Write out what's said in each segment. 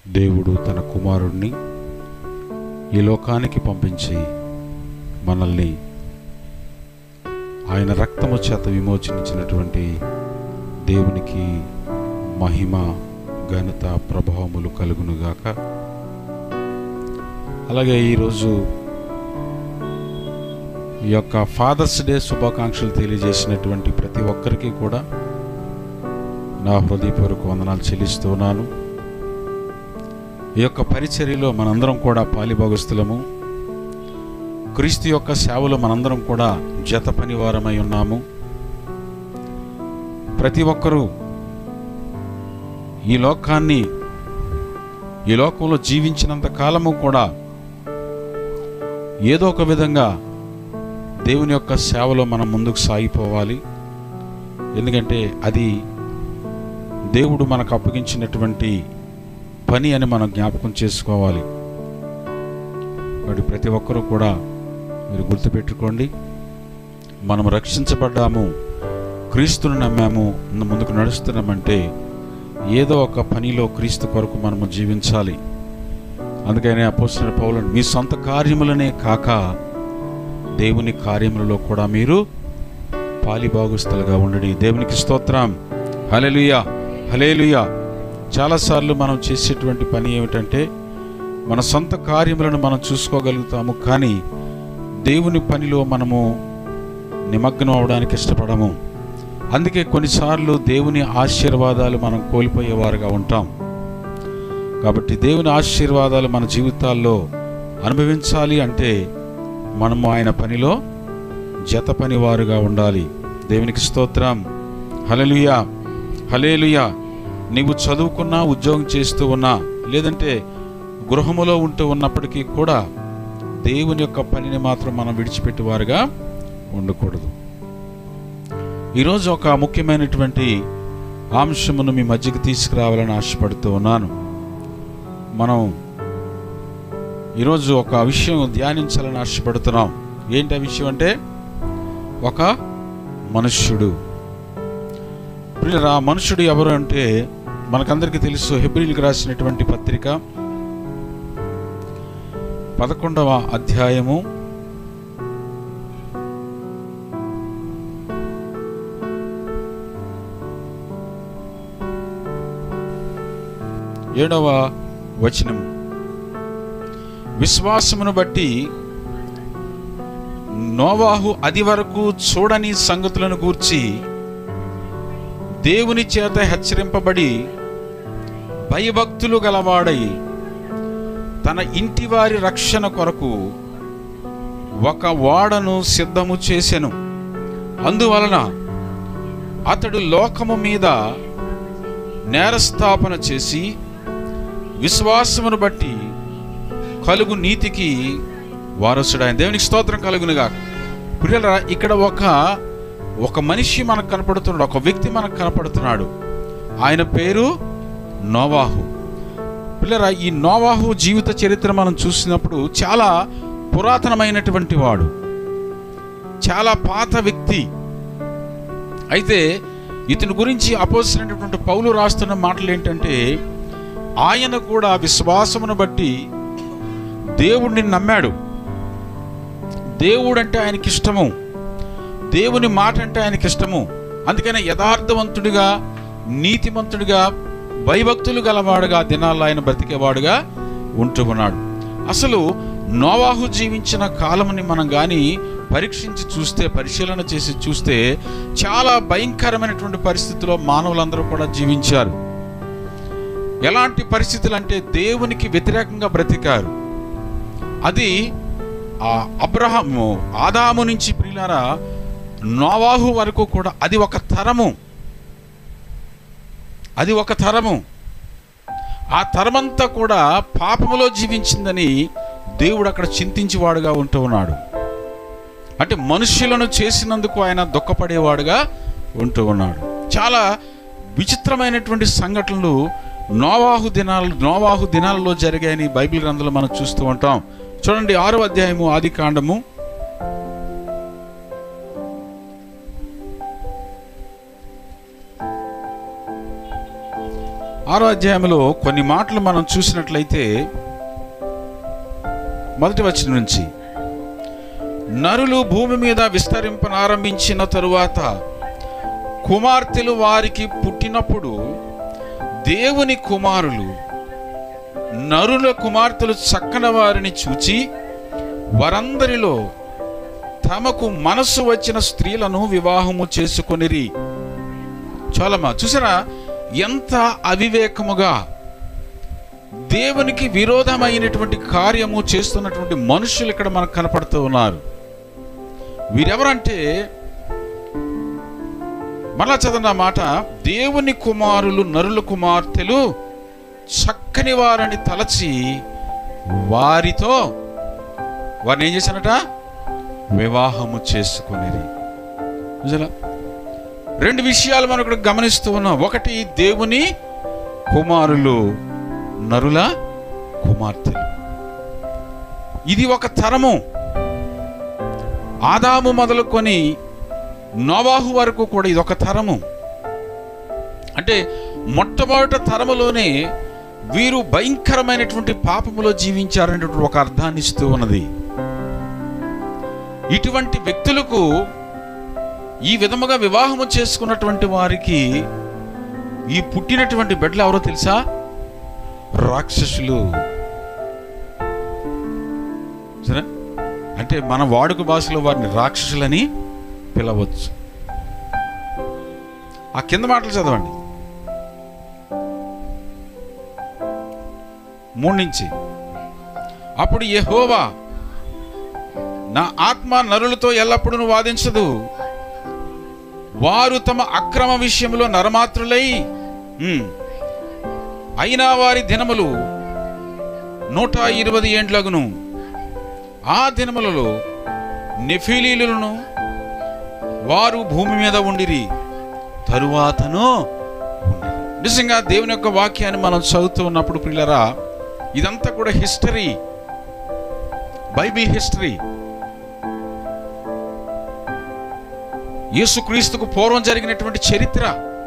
దేవుడు తన కుమారుణ్ణి ఈ లోకానికి పంపించి మనల్ని ఆయన రక్తము చేత విమోచనించినటువంటి దేవునికి మహిమ ఘనత ప్రభావములు కలుగునుగాక అలాగే ఈరోజు ఈ యొక్క ఫాదర్స్ డే శుభాకాంక్షలు తెలియజేసినటువంటి ప్రతి ఒక్కరికి కూడా నా హృదయపూర్వక వందనాలు చెల్లిస్తున్నాను ఈ యొక్క పరిచర్యలో మనందరం కూడా పాలిభాగస్తులము క్రీస్తు యొక్క సేవలో మనందరం కూడా జత పనివారమై ఉన్నాము ప్రతి ఒక్కరూ ఈ లోకాన్ని ఈ లోకంలో జీవించినంత కాలము కూడా ఏదో ఒక విధంగా దేవుని యొక్క సేవలో మనం ముందుకు సాగిపోవాలి ఎందుకంటే అది దేవుడు మనకు అప్పగించినటువంటి పని అని మనం జ్ఞాపకం చేసుకోవాలి వాటి ప్రతి ఒక్కరూ కూడా మీరు గుర్తుపెట్టుకోండి మనం రక్షించబడ్డాము క్రీస్తును నమ్మాము ముందుకు నడుస్తున్నామంటే ఏదో ఒక పనిలో క్రీస్తు కొరకు మనము జీవించాలి అందుకని అపోసిన పౌలను మీ సొంత కార్యములనే కాక దేవుని కార్యములలో కూడా మీరు పాలిభాగస్తులుగా ఉండండి దేవునికి స్తోత్రం హలెలుయా హలేలుయా చాలాసార్లు మనం చేసేటువంటి పని ఏమిటంటే మన సొంత కార్యములను మనం చూసుకోగలుగుతాము కానీ దేవుని పనిలో మనము నిమగ్నం అవడానికి ఇష్టపడము అందుకే కొన్నిసార్లు దేవుని ఆశీర్వాదాలు మనం కోల్పోయేవారుగా ఉంటాం కాబట్టి దేవుని ఆశీర్వాదాలు మన జీవితాల్లో అనుభవించాలి అంటే మనము ఆయన పనిలో జత పనివారుగా ఉండాలి దేవునికి స్తోత్రం హలలుయా హలేలుయా నీవు చదువుకున్నా ఉద్యోగం చేస్తూ ఉన్నా లేదంటే గృహములో ఉంటూ ఉన్నప్పటికీ కూడా దేవుని యొక్క పనిని మాత్రం మనం విడిచిపెట్టేవారుగా ఉండకూడదు ఈరోజు ఒక ముఖ్యమైనటువంటి అంశమును మీ మధ్యకి తీసుకురావాలని ఆశపడుతూ ఉన్నాను మనం ఈరోజు ఒక విషయం ధ్యానించాలని ఆశపడుతున్నాం ఏంటి ఆ విషయం అంటే ఒక మనుష్యుడు ప్రియులరా ఆ మనుషుడు ఎవరు అంటే మనకందరికీ తెలుసు హెబ్రిల్కి రాసినటువంటి పత్రిక పదకొండవ అధ్యాయము ఏడవ వచనం విశ్వాసమును బట్టి నోవాహు అది వరకు చూడని సంగతులను గూర్చి దేవుని చేత హెచ్చరింపబడి భయభక్తులు గలవాడై తన ఇంటి వారి రక్షణ కొరకు ఒక ఓడను సిద్ధము చేసెను అందువలన అతడు లోకము మీద నేరస్థాపన చేసి విశ్వాసమును బట్టి కలుగు నీతికి వారసుడైన దేవునికి స్తోత్రం కలుగునుగా ప్రియులరా ఇక్కడ ఒక ఒక మనిషి మనకు కనపడుతున్నాడు ఒక వ్యక్తి మనకు కనపడుతున్నాడు ఆయన పేరు నోవాహు పిల్లరా ఈ నోవాహు జీవిత చరిత్ర మనం చూసినప్పుడు చాలా పురాతనమైనటువంటి వాడు చాలా పాత వ్యక్తి అయితే ఇతని గురించి అపోసినటువంటి పౌలు రాస్తున్న మాటలు ఏంటంటే ఆయన కూడా విశ్వాసమును బట్టి దేవుడిని నమ్మాడు దేవుడు అంటే ఆయనకి ఇష్టము దేవుని మాట అంటే ఆయనకి ఇష్టము అందుకనే యథార్థవంతుడిగా నీతిమంతుడిగా భయభక్తులు గలవాడుగా దినాల్లో ఆయన బ్రతికేవాడుగా ఉంటూ ఉన్నాడు అసలు నోవాహు జీవించిన కాలముని మనం కానీ పరీక్షించి చూస్తే పరిశీలన చేసి చూస్తే చాలా భయంకరమైనటువంటి పరిస్థితిలో మానవులందరూ కూడా జీవించారు ఎలాంటి పరిస్థితులు అంటే దేవునికి వ్యతిరేకంగా బ్రతికారు అది ఆ అబ్రహము ఆదాము నుంచి ప్రియులారా నోవాహు వరకు కూడా అది ఒక తరము అది ఒక తరము ఆ తరమంతా కూడా పాపములో జీవించిందని దేవుడు అక్కడ చింతించేవాడుగా ఉంటూ ఉన్నాడు అంటే మనుష్యులను చేసినందుకు ఆయన దుఃఖపడేవాడుగా ఉంటూ ఉన్నాడు చాలా విచిత్రమైనటువంటి సంఘటనలు నోవాహు దినాలు నోవాహు దినాలలో జరిగాయని బైబిల్ గ్రంథంలో మనం చూస్తూ ఉంటాం చూడండి ఆరో అధ్యాయము ఆది కాండము ఆరో అధ్యాయంలో కొన్ని మాటలు మనం చూసినట్లయితే మొదటి వచ్చిన నుంచి నరులు భూమి మీద విస్తరింపనారంభించిన తరువాత కుమార్తెలు వారికి పుట్టినప్పుడు దేవుని కుమారులు నరుల కుమార్తెలు చక్కని వారిని చూచి వారందరిలో తమకు మనస్సు వచ్చిన స్త్రీలను వివాహము చేసుకొనిరి చాలమ్మా చూసారా ఎంత అవివేకముగా దేవునికి విరోధమైనటువంటి కార్యము చేస్తున్నటువంటి మనుషులు ఇక్కడ మనకు కనపడుతూ ఉన్నారు వీరెవరంటే మరలా చదవండి ఆ మాట దేవుని కుమారులు నరుల కుమార్తెలు చక్కని వారని తలచి వారితో వారిని ఏం చేశారట వివాహము చేసుకునేది నిజలా రెండు విషయాలు మనం ఇక్కడ గమనిస్తూ ఉన్నాం ఒకటి దేవుని కుమారులు నరుల కుమార్తెలు ఇది ఒక తరము ఆదాము మొదలుకొని నోవాహు వరకు కూడా ఇది ఒక తరము అంటే మొట్టమొదట తరములోనే వీరు భయంకరమైనటువంటి పాపములో జీవించారనేటువంటి ఒక అర్థాన్ని ఇస్తూ ఉన్నది ఇటువంటి వ్యక్తులకు ఈ విధముగా వివాహము చేసుకున్నటువంటి వారికి ఈ పుట్టినటువంటి బిడ్డలు ఎవరో తెలుసా రాక్షసులు సరే అంటే మన వాడుక భాషలో వారిని రాక్షసులని పిలవచ్చు ఆ కింద మాటలు చదవండి మూడు నుంచి అప్పుడు యెహోవా నా ఆత్మ నరులతో ఎల్లప్పుడూ వాదించదు వారు తమ అక్రమ విషయంలో నరమాత్రులై ఉమ్, అయినా వారి దినములు నూట ఇరవై ఏండ్లగును ఆ దినములలో నెఫిలీలను వారు భూమి మీద ఉండిరి తరువాతను ఉండిరి. నిజంగా దేవుని యొక్క వాక్యాన్ని మనం చదువుతూ ఉన్నప్పుడు పిల్లరా ఇదంతా కూడా హిస్టరీ బైబిల్ హిస్టరీ యేసుక్రీస్తుకు పూర్వం జరిగినటువంటి చరిత్ర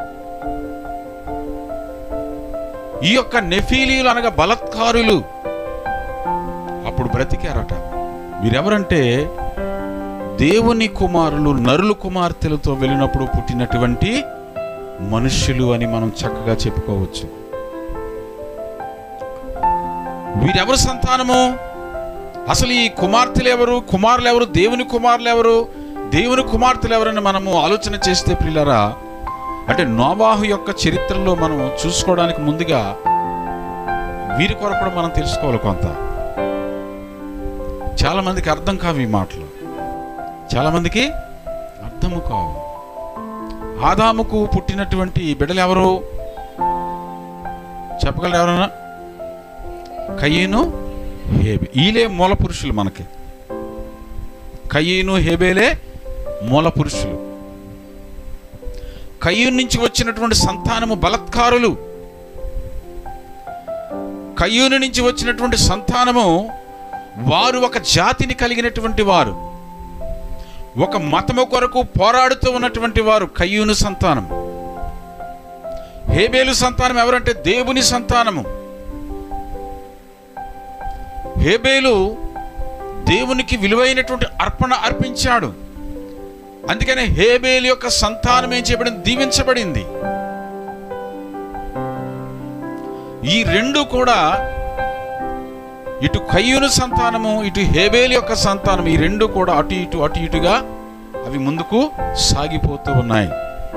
ఈ యొక్క నెఫీలీలు అనగా బలత్కారులు అప్పుడు బ్రతికారట వీరెవరంటే దేవుని కుమారులు నరులు కుమార్తెలతో వెళ్ళినప్పుడు పుట్టినటువంటి మనుష్యులు అని మనం చక్కగా చెప్పుకోవచ్చు వీరెవరు సంతానము అసలు ఈ కుమార్తెలు ఎవరు కుమారులు ఎవరు దేవుని కుమారులు ఎవరు దేవుని కుమార్తెలు ఎవరని మనము ఆలోచన చేస్తే పిల్లరా అంటే నోవాహు యొక్క చరిత్రలో మనం చూసుకోవడానికి ముందుగా వీరి కొరకు కూడా మనం తెలుసుకోవాలి కొంత చాలా మందికి అర్థం కావు ఈ మాటలు చాలా మందికి అర్థము కావు ఆదాముకు పుట్టినటువంటి బిడ్డలు ఎవరు చెప్పగలరు ఎవరన్నా కయ్యను హేబే ఈలే మూల పురుషులు మనకి కయ్యను హేబేలే మూల పురుషులు కయ్యూన్ నుంచి వచ్చినటువంటి సంతానము బలత్కారులు కయ్యూను నుంచి వచ్చినటువంటి సంతానము వారు ఒక జాతిని కలిగినటువంటి వారు ఒక మతము కొరకు పోరాడుతూ ఉన్నటువంటి వారు కయ్యూను సంతానం హేబేలు సంతానం ఎవరంటే దేవుని సంతానము హేబేలు దేవునికి విలువైనటువంటి అర్పణ అర్పించాడు అందుకనే హేబేలు యొక్క సంతానం ఏం చేయబడింది దీవించబడింది ఈ రెండు కూడా ఇటు కయ్యూను సంతానము ఇటు హేబేలు యొక్క సంతానం ఈ రెండు కూడా అటు ఇటు అటు ఇటుగా అవి ముందుకు సాగిపోతూ ఉన్నాయి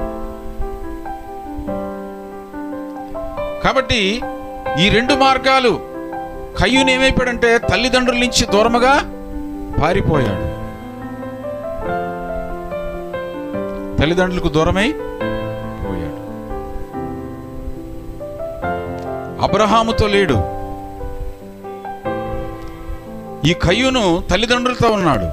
కాబట్టి ఈ రెండు మార్గాలు కయ్యూను ఏమైపోయాడంటే తల్లిదండ్రుల నుంచి దూరముగా పారిపోయాడు తల్లిదండ్రులకు దూరమై పోయాడు అబ్రహాముతో లేడు ఈ కయ్యూను తల్లిదండ్రులతో ఉన్నాడు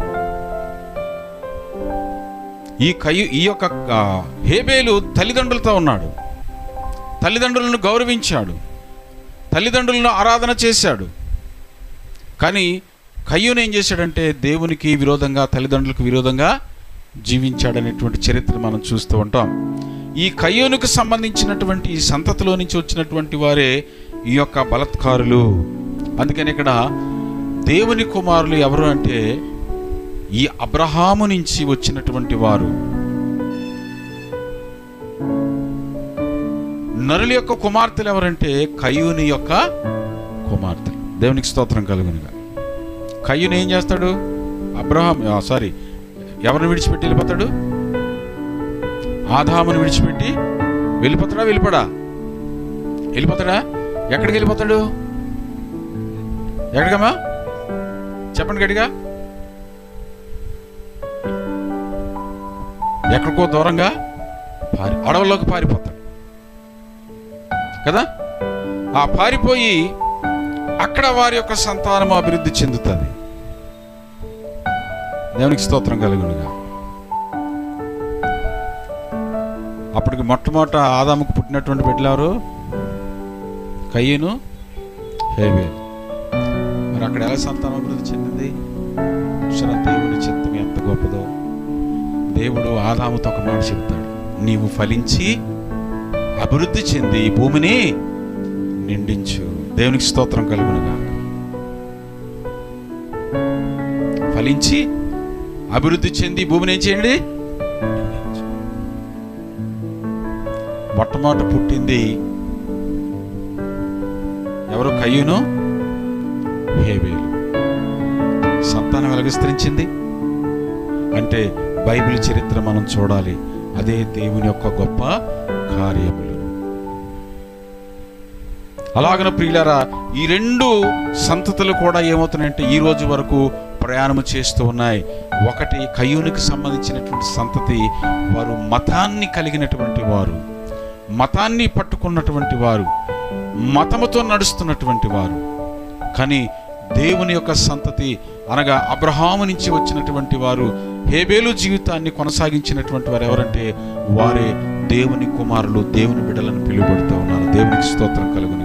ఈ కయ్యు ఈ యొక్క ఆ, హేబేలు తల్లిదండ్రులతో ఉన్నాడు తల్లిదండ్రులను గౌరవించాడు తల్లిదండ్రులను ఆరాధన చేశాడు కానీ కయ్యూను ఏం చేశాడంటే దేవునికి విరోధంగా తల్లిదండ్రులకు విరోధంగా జీవించాడనేటువంటి చరిత్ర మనం చూస్తూ ఉంటాం ఈ కయ్యోనుకు సంబంధించినటువంటి ఈ సంతతిలో నుంచి వచ్చినటువంటి వారే ఈ యొక్క బలత్కారులు అందుకని ఇక్కడ దేవుని కుమారులు ఎవరు అంటే ఈ అబ్రహాము నుంచి వచ్చినటువంటి వారు నరుల యొక్క కుమార్తెలు ఎవరంటే కయ్యూని యొక్క కుమార్తెలు దేవునికి స్తోత్రం కలుగునుగా కయ్యూని ఏం చేస్తాడు అబ్రహాం సారీ ఎవరిని విడిచిపెట్టి వెళ్ళిపోతాడు ఆదాముని విడిచిపెట్టి వెళ్ళిపోతాడా వెళ్ళిపోడా వెళ్ళిపోతాడా ఎక్కడికి వెళ్ళిపోతాడు ఎక్కడికమ్మా చెప్పండి గట్టిగా ఎక్కడికో దూరంగా పారి అడవుల్లోకి పారిపోతాడు కదా ఆ పారిపోయి అక్కడ వారి యొక్క సంతానము అభివృద్ధి చెందుతుంది దేవునికి స్తోత్రం కలుగునుగా అప్పటికి మొట్టమొదట ఆదాముకు పుట్టినటువంటి బిడ్డలు ఎవరు కయ్యను హేబేల్ మరి అక్కడ ఎలా సంతానం అభివృద్ధి చెందింది చూసారా దేవుని చిత్తం ఎంత గొప్పదో దేవుడు ఆదాముతో ఒక మాట చెబుతాడు నీవు ఫలించి అభివృద్ధి చెంది ఈ భూమిని నిండించు దేవునికి స్తోత్రం కలుగునుగా ఫలించి అభివృద్ధి చెంది ఈ భూమిని ఏం చేయండి నిండించు. మొట్టమొదట పుట్టింది ఎవరు కయ్యూను హేబేలు సంతానం ఎలా విస్తరించింది అంటే బైబిల్ చరిత్ర మనం చూడాలి అదే దేవుని యొక్క గొప్ప కార్యములు అలాగన ప్రియులారా ఈ రెండు సంతతులు కూడా ఏమవుతున్నాయంటే ఈ రోజు వరకు ప్రయాణము చేస్తూ ఉన్నాయి ఒకటి కయ్యూనికి సంబంధించినటువంటి సంతతి వారు మతాన్ని కలిగినటువంటి వారు మతాన్ని పట్టుకున్నటువంటి వారు మతముతో నడుస్తున్నటువంటి వారు కానీ దేవుని యొక్క సంతతి అనగా అబ్రహాము నుంచి వచ్చినటువంటి వారు హేబేలు జీవితాన్ని కొనసాగించినటువంటి వారు ఎవరంటే వారే దేవుని కుమారులు దేవుని బిడ్డలను పిలువబడుతూ ఉన్నారు దేవునికి స్తోత్రం కలుగునుగా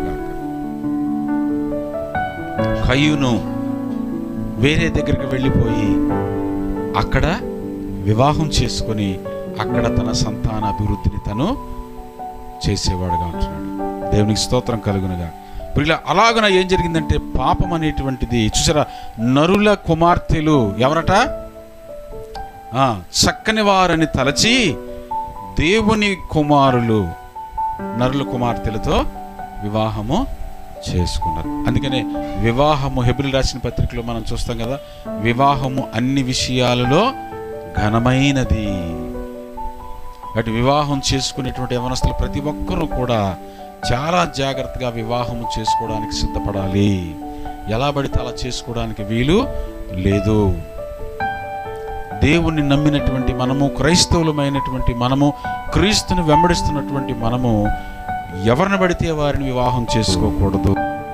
కయ్యూను వేరే దగ్గరికి వెళ్ళిపోయి అక్కడ వివాహం చేసుకొని అక్కడ తన సంతాన అభివృద్ధిని తను చేసేవాడుగా ఉంటున్నాడు దేవునికి స్తోత్రం కలుగునుగా ఇప్పుడు ఇలా అలాగున ఏం జరిగిందంటే పాపం అనేటువంటిది చూసారా నరుల కుమార్తెలు ఎవరట ఆ, చక్కని వారని తలచి దేవుని కుమారులు నరుల కుమార్తెలతో వివాహము చేసుకున్నారు అందుకనే వివాహము హెబ్రిల్ రాసిన పత్రికలో మనం చూస్తాం కదా వివాహము అన్ని విషయాలలో ఘనమైనది అటు వివాహం చేసుకునేటువంటి యవనస్తులు ప్రతి ఒక్కరూ కూడా చాలా జాగ్రత్తగా వివాహం చేసుకోవడానికి సిద్ధపడాలి ఎలా పడితే అలా చేసుకోవడానికి వీలు లేదు దేవుణ్ణి నమ్మినటువంటి మనము క్రైస్తవులమైనటువంటి మనము క్రీస్తుని వెంబడిస్తున్నటువంటి మనము ఎవరిని పడితే వారిని వివాహం చేసుకోకూడదు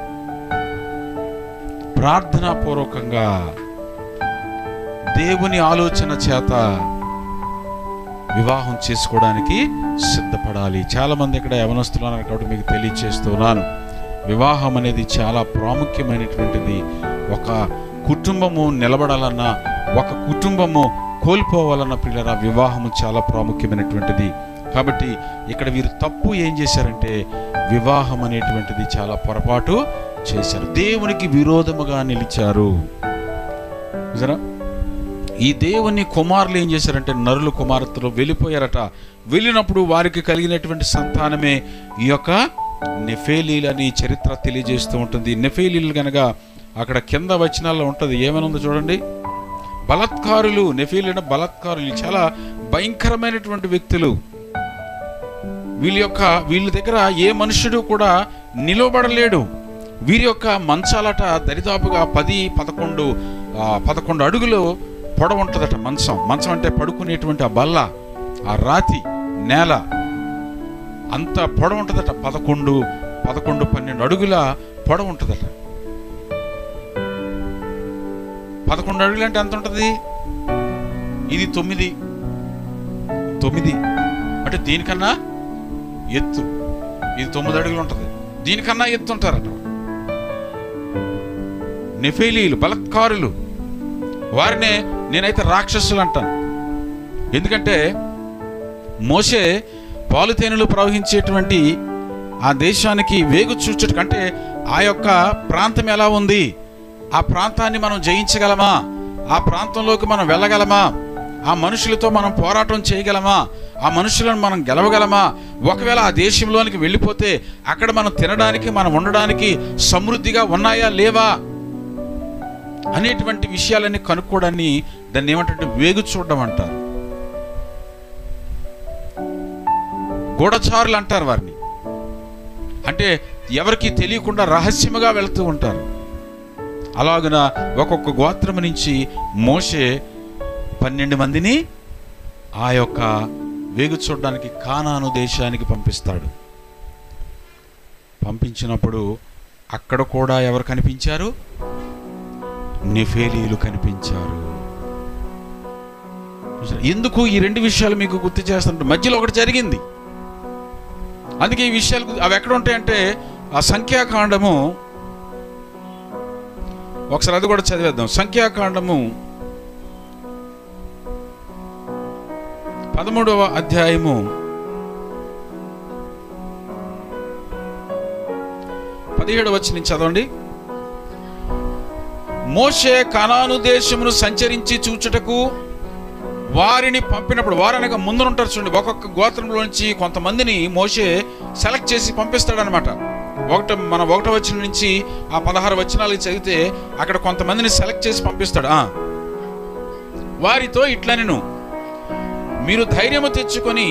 ప్రార్థనాపూర్వకంగా దేవుని ఆలోచన చేత వివాహం చేసుకోవడానికి సిద్ధపడాలి చాలా మంది ఇక్కడ యవనస్తులు ఉన్నారు కాబట్టి మీకు తెలియచేస్తున్నాను వివాహం అనేది చాలా ప్రాముఖ్యమైనటువంటిది ఒక కుటుంబము నిలబడాలన్నా ఒక కుటుంబము కోల్పోవాలన్న పిల్లల వివాహము చాలా ప్రాముఖ్యమైనటువంటిది కాబట్టి ఇక్కడ వీరు తప్పు ఏం చేశారంటే వివాహం అనేటువంటిది చాలా పొరపాటు చేశారు దేవునికి విరోధముగా నిలిచారు చూసారా ఈ దేవుని కుమారులు ఏం చేశారంటే నరులు కుమార్తెలు వెళ్ళిపోయారట వెళ్ళినప్పుడు వారికి కలిగినటువంటి సంతానమే ఈ యొక్క నెఫేలీలని చరిత్ర తెలియజేస్తూ ఉంటుంది నెఫేలీలు కనుక అక్కడ కింద వచనాల్లో ఉంటుంది ఏమైనా ఉందో చూడండి బలత్కారులు నెఫీలు బలత్కారులు చాలా భయంకరమైనటువంటి వ్యక్తులు వీళ్ళ యొక్క వీళ్ళ దగ్గర ఏ మనుషుడు కూడా నిలవబడలేడు వీరి యొక్క మంచాలట దరిదాపుగా పది పదకొండు ఆ, పదకొండు అడుగులు పొడవు ఉంటుందట మంచం మంచం అంటే పడుకునేటువంటి ఆ బల్ల ఆ రాతి నేల అంత పొడవు ఉంటుందట పదకొండు పదకొండు పన్నెండు అడుగుల పొడవు ఉంటుందట పదకొండు అడుగులు అంటే ఎంత ఉంటుంది ఇది తొమ్మిది తొమ్మిది అంటే దీనికన్నా ఎత్తు ఇది తొమ్మిది అడుగులు ఉంటుంది దీనికన్నా ఎత్తు ఉంటారట నెఫేలీలు బలత్కారులు వారినే నేనైతే రాక్షసులు అంటాను ఎందుకంటే మోషే పాలుతేనెలు ప్రవహించేటువంటి ఆ దేశానికి వేగు చూచుట కంటే ఆ యొక్క ప్రాంతం ఎలా ఉంది ఆ ప్రాంతాన్ని మనం జయించగలమా ఆ ప్రాంతంలోకి మనం వెళ్ళగలమా ఆ మనుషులతో మనం పోరాటం చేయగలమా ఆ మనుషులను మనం గెలవగలమా ఒకవేళ ఆ దేశంలోనికి వెళ్ళిపోతే అక్కడ మనం తినడానికి మనం ఉండడానికి సమృద్ధిగా ఉన్నాయా లేవా అనేటువంటి విషయాలన్నీ కనుక్కోవడాన్ని దాన్ని ఏమంటే వేగు చూడడం అంటారు గూఢచారులు అంటారు వారిని అంటే ఎవరికి తెలియకుండా రహస్యముగా వెళ్తూ ఉంటారు అలాగున ఒక్కొక్క గోత్రం నుంచి మోషే పన్నెండు మందిని ఆ యొక్క వేగు చూడడానికి కానాను దేశానికి పంపిస్తాడు పంపించినప్పుడు అక్కడ కూడా ఎవరు కనిపించారు నెఫేలీలు కనిపించారు చూసారా? ఎందుకు ఈ రెండు విషయాలు మీకు గుర్తు చేస్తుంటే మధ్యలో ఒకటి జరిగింది అందుకే ఈ విషయాలు గు- అవి ఎక్కడ ఉంటాయంటే ఆ సంఖ్యాకాండము ఒకసారి అది కూడా చదివేద్దాం సంఖ్యాకాండము పదమూడవ అధ్యాయము పదిహేడు వచ్చి నుంచి చదవండి మోషే కనాను దేశమును సంచరించి చూచుటకు వారిని పంపినప్పుడు వారు అనగా ముందునుంటారు చూడండి ఒక్కొక్క గోత్రంలోంచి కొంతమందిని మోషే సెలెక్ట్ చేసి పంపిస్తాడనమాట ఒకట మన ఒకటో వచ్చిన నుంచి ఆ పదహారు వచనాలు చదివితే అక్కడ కొంతమందిని సెలెక్ట్ చేసి పంపిస్తాడు ఆ. వారితో ఇట్లా నేను మీరు ధైర్యము తెచ్చుకొని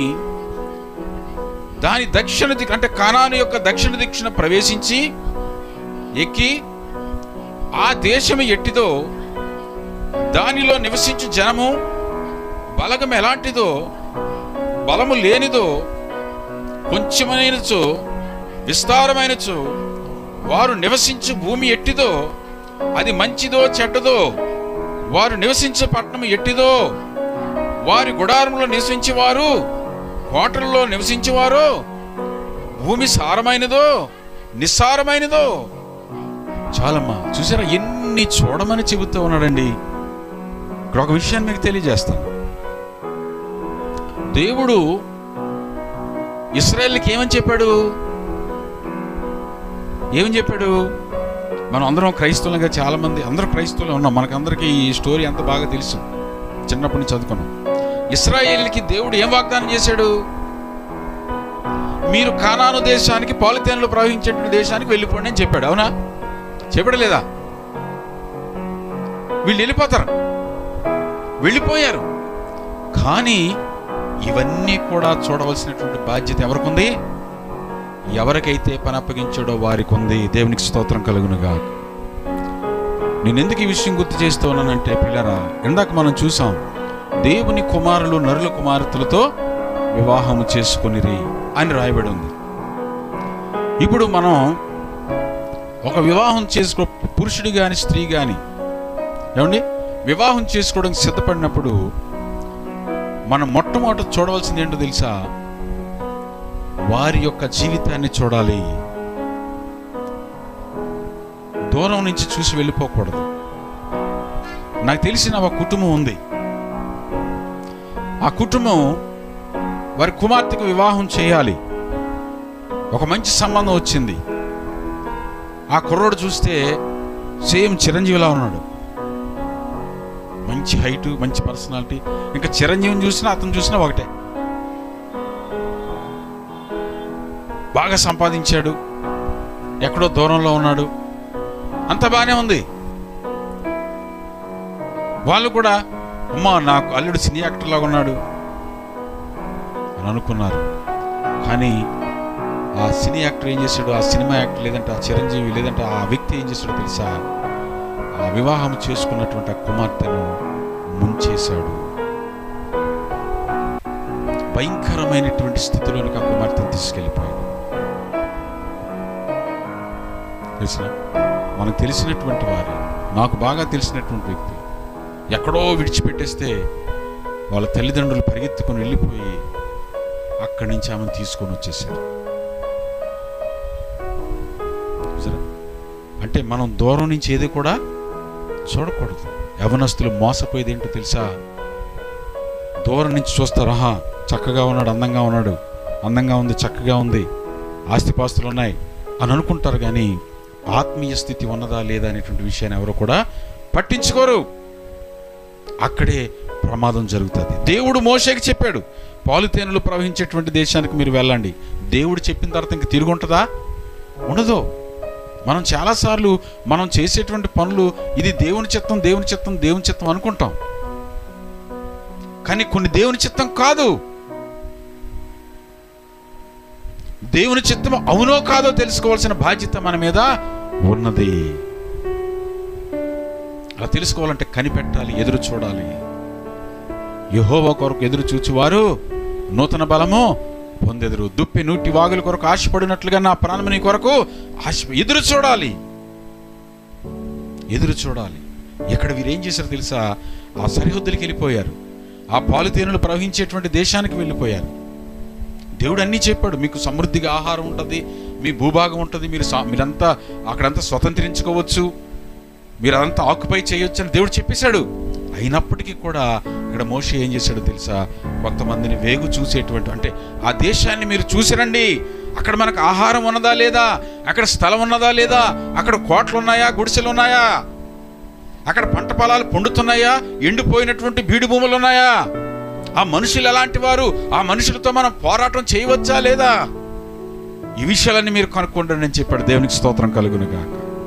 దాని దక్షిణ దిక్కు అంటే కానాను యొక్క దక్షిణ దిక్షణ ప్రవేశించి ఎక్కి ఆ దేశము ఎట్టిదో దానిలో నివసించు జనము బలగం ఎలాంటిదో బలము లేనిదో కొంచెమైనచో విస్తారమైనచో వారు నివసించు భూమి ఎట్టిదో అది మంచిదో చెడ్డదో వారు నివసించే పట్టణం ఎట్టిదో వారి గుడారంలో నివసించేవారు కోటల్లో నివసించేవారు భూమి సారమైనదో నిస్సారమైనదో చాలమ్మా చూసారా ఎన్ని చూడమని చెబుతూ ఉన్నాడండి ఇక్కడ ఒక విషయాన్ని మీకు తెలియజేస్తాను దేవుడు ఇస్రాయేల్కి ఏమని చెప్పాడు ఏమని చెప్పాడు మనం అందరం క్రైస్తవులుగా చాలా మంది అందరూ క్రైస్తవులు ఉన్నాం మనకందరికీ ఈ స్టోరీ ఎంత బాగా తెలుసు చిన్నప్పటి నుంచి చదువుకున్నాం ఇస్రాయేల్కి దేవుడు ఏం వాగ్దానం చేశాడు మీరు కానాను దేశానికి పాలితేనలు ప్రవహించేటువంటి దేశానికి వెళ్ళిపోండి అని చెప్పాడు అవునా చెప్పాడు లేదా వీళ్ళు వెళ్ళిపోతారు వెళ్ళిపోయారు కానీ ఇవన్నీ కూడా చూడవలసినటువంటి బాధ్యత ఎవరికుంది ఎవరికైతే పని అప్పగించాడో వారికి ఉంది దేవునికి స్తోత్రం కలుగునుగా నేను ఎందుకు ఈ విషయం గుర్తు చేస్తూ ఉన్నానంటే పిల్లరా ఇందాక మనం చూసాం దేవుని కుమారులు నరుల కుమార్తెలతో వివాహము చేసుకునిరి అని రాయబడి ఉంది ఇప్పుడు మనం ఒక వివాహం చేసుకో పురుషుడు కానీ స్త్రీ కానీ ఏమండి వివాహం చేసుకోవడానికి సిద్ధపడినప్పుడు మనం మొట్టమొదట చూడవలసింది ఏంటో తెలుసా వారి యొక్క జీవితాన్ని చూడాలి దూరం నుంచి చూసి వెళ్ళిపోకూడదు నాకు తెలిసిన ఒక కుటుంబం ఉంది ఆ కుటుంబం వారి కుమార్తెకు వివాహం చేయాలి ఒక మంచి సంబంధం వచ్చింది ఆ కుర్రోడు చూస్తే సేమ్ చిరంజీవిలా ఉన్నాడు మంచి హైట్ మంచి పర్సనాలిటీ ఇంకా చిరంజీవిని చూసినా అతను చూసినా ఒకటే బాగా సంపాదించాడు ఎక్కడో దూరంలో ఉన్నాడు అంత బాగానే ఉంది వాళ్ళు కూడా అమ్మా నాకు అల్లుడు సినీ యాక్టర్ లాగా ఉన్నాడు అని అనుకున్నారు కానీ ఆ సినీ యాక్టర్ ఏం చేశాడు ఆ సినిమా యాక్టర్ లేదంటే ఆ చిరంజీవి లేదంటే ఆ వ్యక్తి ఏం చేశాడో తెలుసా ఆ వివాహం చేసుకున్నటువంటి ఆ కుమార్తెను ముంచేశాడు భయంకరమైనటువంటి స్థితిలోనికి ఆ కుమార్తెను తీసుకెళ్ళిపోయాడు తెలిసిన మనకు తెలిసినటువంటి వారు నాకు బాగా తెలిసినటువంటి వ్యక్తి ఎక్కడో విడిచిపెట్టేస్తే వాళ్ళ తల్లిదండ్రులు పరిగెత్తుకొని వెళ్ళిపోయి అక్కడి నుంచి ఆమెను తీసుకొని వచ్చేసారు చూసారా? అంటే మనం దూరం నుంచి ఏది కూడా చూడకూడదు యవనస్తులు మోసపోయేది ఏంటో తెలుసా దూరం నుంచి చూస్తారు ఆహా చక్కగా ఉన్నాడు అందంగా ఉన్నాడు అందంగా ఉంది చక్కగా ఉంది ఆస్తిపాస్తులు ఉన్నాయి అని అనుకుంటారు కానీ ఆత్మీయ స్థితి ఉన్నదా లేదా అనేటువంటి విషయాన్ని ఎవరు కూడా పట్టించుకోరు అక్కడే ప్రమాదం జరుగుతుంది దేవుడు మోషేకి చెప్పాడు పాలుతేనెలు ప్రవహించేటువంటి దేశానికి మీరు వెళ్ళండి దేవుడు చెప్పిన తర్వాత ఇంక తిరిగి ఉంటుందా ఉండదు మనం చాలాసార్లు మనం చేసేటువంటి పనులు ఇది దేవుని చిత్తం దేవుని చిత్తం దేవుని చిత్తం అనుకుంటాం కానీ కొన్ని దేవుని చిత్తం కాదు దేవుని చిత్తం అవునో కాదో తెలుసుకోవాల్సిన బాధ్యత మన మీద ఉన్నది అలా తెలుసుకోవాలంటే కనిపెట్టాలి ఎదురు చూడాలి యహోవా కొరకు ఎదురు చూచువారు నూతన బలము పొందెదురు దుప్పి నూటి వాగుల కొరకు ఆశపడినట్లుగా నా ప్రాణం నీ కొరకు ఆశ ఎదురు చూడాలి ఎదురు చూడాలి ఇక్కడ వీరు ఏం చేశారు తెలుసా ఆ సరిహద్దులకి వెళ్ళిపోయారు ఆ పాలుతేనులు ప్రవహించేటువంటి దేశానికి వెళ్ళిపోయారు దేవుడు అన్నీ చెప్పాడు మీకు సమృద్ధిగా ఆహారం ఉంటుంది మీ భూభాగం ఉంటుంది మీరు సా- మీరంతా అక్కడంతా స్వతంత్రించుకోవచ్చు మీరు అదంతా ఆక్యుపై చేయొచ్చు అని దేవుడు చెప్పేశాడు అయినప్పటికీ కూడా ఇక్కడ మోషే ఏం చేశాడో తెలుసా కొంతమందిని వేగు చూసేటువంటి అంటే ఆ దేశాన్ని మీరు చూసిరండి అక్కడ మనకు ఆహారం ఉన్నదా లేదా అక్కడ స్థలం ఉన్నదా లేదా అక్కడ కోట్లు ఉన్నాయా గుడిసెలు ఉన్నాయా అక్కడ పంట పొలాలు పండుతున్నాయా ఎండిపోయినటువంటి బీడు భూములు ఉన్నాయా ఆ మనుషులు ఎలాంటి వారు ఆ మనుషులతో మనం పోరాటం చేయవచ్చా లేదా ఈ విషయాలన్నీ మీరు కనుక్కోండి అని చెప్పాడు దేవునికి స్తోత్రం కలుగునుగా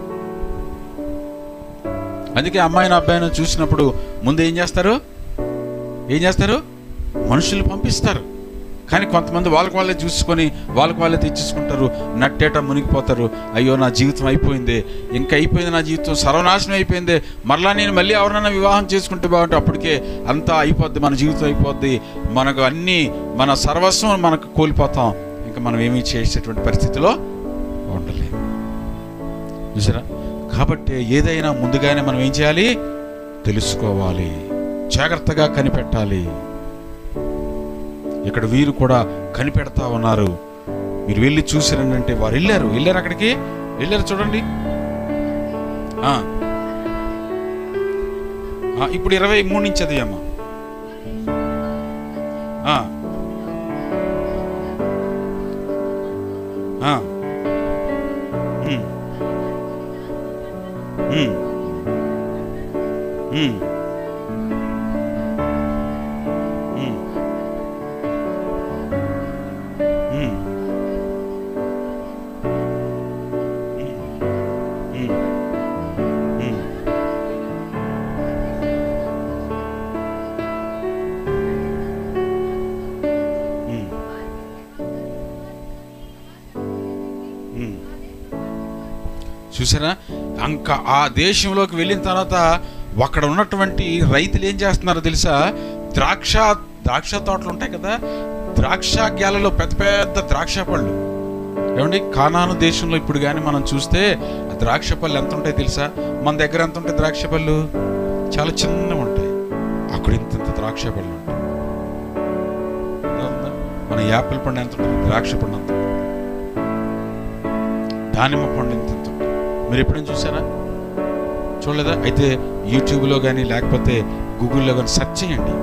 అందుకే అమ్మాయిని అబ్బాయిని చూసినప్పుడు ముందు ఏం చేస్తారు ఏం చేస్తారు మనుషులు పంపిస్తారు కానీ కొంతమంది వాళ్ళకి వాళ్ళే చూసుకొని వాళ్ళకి వాళ్ళే తెచ్చేసుకుంటారు నట్టేట మునిగిపోతారు అయ్యో నా జీవితం అయిపోయింది ఇంకా అయిపోయింది నా జీవితం సర్వనాశనం అయిపోయింది మరలా నేను మళ్ళీ ఎవరైనా వివాహం చేసుకుంటే బాగుంటే అప్పటికే అంతా అయిపోద్ది మన జీవితం అయిపోద్ది మనకు అన్నీ మన సర్వస్వం మనకు కోల్పోతాం ఇంకా మనం ఏమీ చేసేటువంటి పరిస్థితిలో ఉండలేము చూసారా కాబట్టి ఏదైనా ముందుగానే మనం ఏం చేయాలి తెలుసుకోవాలి జాగ్రత్తగా కనిపెట్టాలి ఇక్కడ వీరు కూడా కనిపెడతా ఉన్నారు మీరు వెళ్ళి చూసిరంటే వారు వెళ్ళారు వెళ్ళారు అక్కడికి వెళ్ళారు చూడండి ఆ. ఆ, ఇప్పుడు ఇరవై మూడు నుంచి అది అమ్మా ఆ. ఆ. ఉమ్. ఉమ్. ఉమ్. ఉమ్. ఉమ్. ఉమ్. ఉమ్. ఉమ్. ఉమ్. చూసారా ఇంకా ఆ దేశంలోకి వెళ్ళిన తర్వాత అక్కడ ఉన్నటువంటి రైతులు ఏం చేస్తున్నారో తెలుసా ద్రాక్ష ద్రాక్ష తోటలు ఉంటాయి కదా ద్రాక్ష గేలలో పెద్ద పెద్ద ద్రాక్ష పళ్ళు ఏమండి కానాను దేశంలో ఇప్పుడు కానీ మనం చూస్తే ఆ ద్రాక్ష పళ్ళు ఎంత ఉంటాయి తెలుసా మన దగ్గర ఎంత ఉంటాయి ద్రాక్ష పళ్ళు చాలా చిన్నవి ఉంటాయి అక్కడ ఇంత ఇంత ద్రాక్ష పళ్ళు ఉంటాయి అర్థమవుతుందా? మన యాపిల్ పండు ఎంత ఉంటుంది ద్రాక్ష పండు అంత ఉంటుంది. దానిమ్మ పండు ఎంత ఎంత ఉంటుంది మీరు ఎప్పుడైనా చూసారా చూడలేదా అయితే యూట్యూబ్లో కానీ లేకపోతే గూగుల్లో కానీ సెర్చ్ చేయండి